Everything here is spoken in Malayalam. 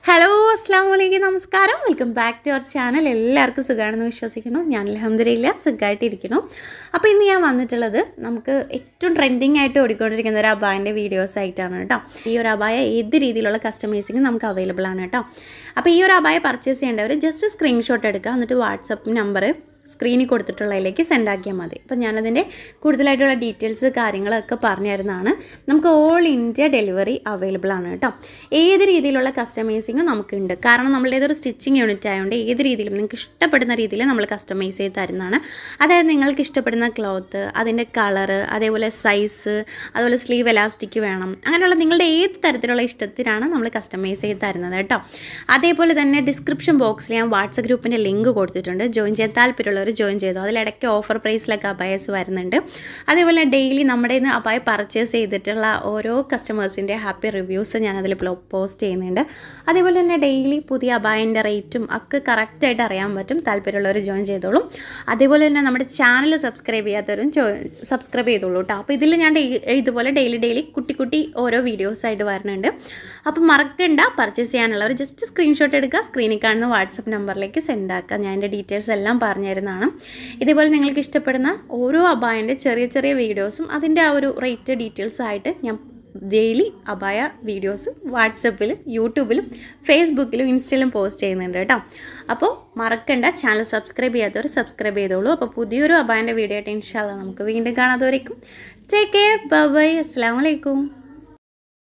ഹലോ അസ്സാം വലൈക്കും നമസ്കാരം welcome back to our channel എല്ലാവർക്കും സുഖമാണെന്ന് വിശ്വസിക്കുന്നു ഞാൻ അലഹമ്മദില്ല സുഖമായിട്ടിരിക്കുന്നു അപ്പോൾ ഇന്ന് ഞാൻ വന്നിട്ടുള്ളത് നമുക്ക് ഏറ്റവും ട്രെൻഡിങ് ആയിട്ട് ഓടിക്കൊണ്ടിരിക്കുന്ന ഒരു അബായൻ്റെ വീഡിയോസ് ആയിട്ടാണ് കേട്ടോ ഈ ഒരു അബായ ഏത് രീതിയിലുള്ള കസ്റ്റമൈസിങ് നമുക്ക് അവൈലബിൾ ആണ് കേട്ടോ അപ്പോൾ ഈ ഒരു അബായ പർച്ചേസ് ചെയ്യേണ്ടവർ ജസ്റ്റ് സ്ക്രീൻഷോട്ട് എടുക്കുക എന്നിട്ട് വാട്സപ്പ് നമ്പർ സ്ക്രീനിൽ കൊടുത്തിട്ടുള്ളതിലേക്ക് സെൻഡ് ആക്കിയാൽ മതി അപ്പോൾ ഞാനതിൻ്റെ കൂടുതലായിട്ടുള്ള ഡീറ്റെയിൽസ് കാര്യങ്ങളൊക്കെ പറഞ്ഞു തരുന്നതാണ് നമുക്ക് ഓൾ ഇന്ത്യ ഡെലിവറി അവൈലബിൾ ആണ് കേട്ടോ ഏത് രീതിയിലുള്ള കസ്റ്റമൈസിങ് നമുക്കുണ്ട് കാരണം നമ്മളുടേതൊരു സ്റ്റിച്ചിങ് യൂണിറ്റ് ആയതുകൊണ്ട് ഏത് രീതിയിലും നിങ്ങൾക്ക് ഇഷ്ടപ്പെടുന്ന രീതിയിൽ നമ്മൾ കസ്റ്റമൈസ് ചെയ്ത് തരുന്നതാണ് അതായത് നിങ്ങൾക്ക് ഇഷ്ടപ്പെടുന്ന ക്ലോത്ത് അതിൻ്റെ കളറ് അതേപോലെ സൈസ് അതുപോലെ സ്ലീവ് എലാസ്റ്റിക് വേണം അങ്ങനെയുള്ള നിങ്ങളുടെ ഏത് തരത്തിലുള്ള ഇഷ്ടത്തിനാണ് നമ്മൾ കസ്റ്റമൈസ് ചെയ്ത് തരുന്നത് കേട്ടോ അതേപോലെ തന്നെ ഡിസ്ക്രിപ്ഷൻ ബോക്സിൽ ഞാൻ വാട്സപ്പ് ഗ്രൂപ്പിൻ്റെ ലിങ്ക് കൊടുത്തിട്ടുണ്ട് ജോയിൻ ചെയ്യാൻ താല്പര്യമുള്ളവർ ജോയിൻ ചെയ്തു അതിലിടയ്ക്ക് ഓഫർ പ്രൈസിലൊക്കെ അബായസ് വരുന്നുണ്ട് അതേപോലെ ഡെയിലി നമ്മുടെ ഇന്ന് അബായ പർച്ചേസ് ചെയ്തിട്ടുള്ള ഓരോ കസ്റ്റമേഴ്സിൻ്റെ ഹാപ്പി റിവ്യൂസ് ഞാൻ അതിൽ പോസ്റ്റ് ചെയ്യുന്നുണ്ട് അതേപോലെ തന്നെ ഡെയിലി പുതിയ അബായൻ്റെ റേറ്റും ഒക്കെ കറക്റ്റായിട്ട് അറിയാൻ പറ്റും താല്പര്യമുള്ളവർ ജോയിൻ ചെയ്തോളും അതേപോലെ തന്നെ നമ്മുടെ ചാനൽ സബ്സ്ക്രൈബ് ചെയ്യാത്തവരും സബ്സ്ക്രൈബ് ചെയ്തോളൂ കേട്ടോ അപ്പോൾ ഇതിൽ ഞാൻ ഡെയി- ഇതുപോലെ ഡെയിലി ഡെയിലി കുട്ടി കുട്ടി ഓരോ വീഡിയോസ് ആയിട്ട് വരുന്നുണ്ട് അപ്പോൾ മറക്കണ്ട പർച്ചേസ് ചെയ്യാനുള്ളവർ ജസ്റ്റ് സ്ക്രീൻഷോട്ട് എടുക്കുക സ്ക്രീനിൽ കാണുന്ന വാട്സപ്പ് നമ്പറിലേക്ക് സെൻഡ് ആക്കുക ഞാൻ എൻ്റെ ഡീറ്റെയിൽസ് എല്ലാം പറഞ്ഞു തരുന്നതാണ് ഇതേപോലെ നിങ്ങൾക്ക് ഇഷ്ടപ്പെടുന്ന ഓരോ അബായൻ്റെ ചെറിയ ചെറിയ വീഡിയോസും അതിൻ്റെ ആ ഒരു റേറ്റ് ഡീറ്റെയിൽസ് ആയിട്ട് ഞാൻ ഡെയിലി അബായ വീഡിയോസ് വാട്സപ്പിലും യൂട്യൂബിലും ഫേസ്ബുക്കിലും ഇൻസ്റ്റയിലും പോസ്റ്റ് ചെയ്യുന്നുണ്ട് കേട്ടോ അപ്പോൾ മറക്കണ്ട ചാനൽ സബ്സ്ക്രൈബ് ചെയ്യാത്തവർ സബ്സ്ക്രൈബ് ചെയ്തോളൂ അപ്പോൾ പുതിയൊരു അബായൻ്റെ വീഡിയോ ആയിട്ട് ഇൻഷാല്ല നമുക്ക് വീണ്ടും കാണാത്തവരേക്കും ടേക്ക് കെയർ ബൈ അസ്സാം വലൈക്കും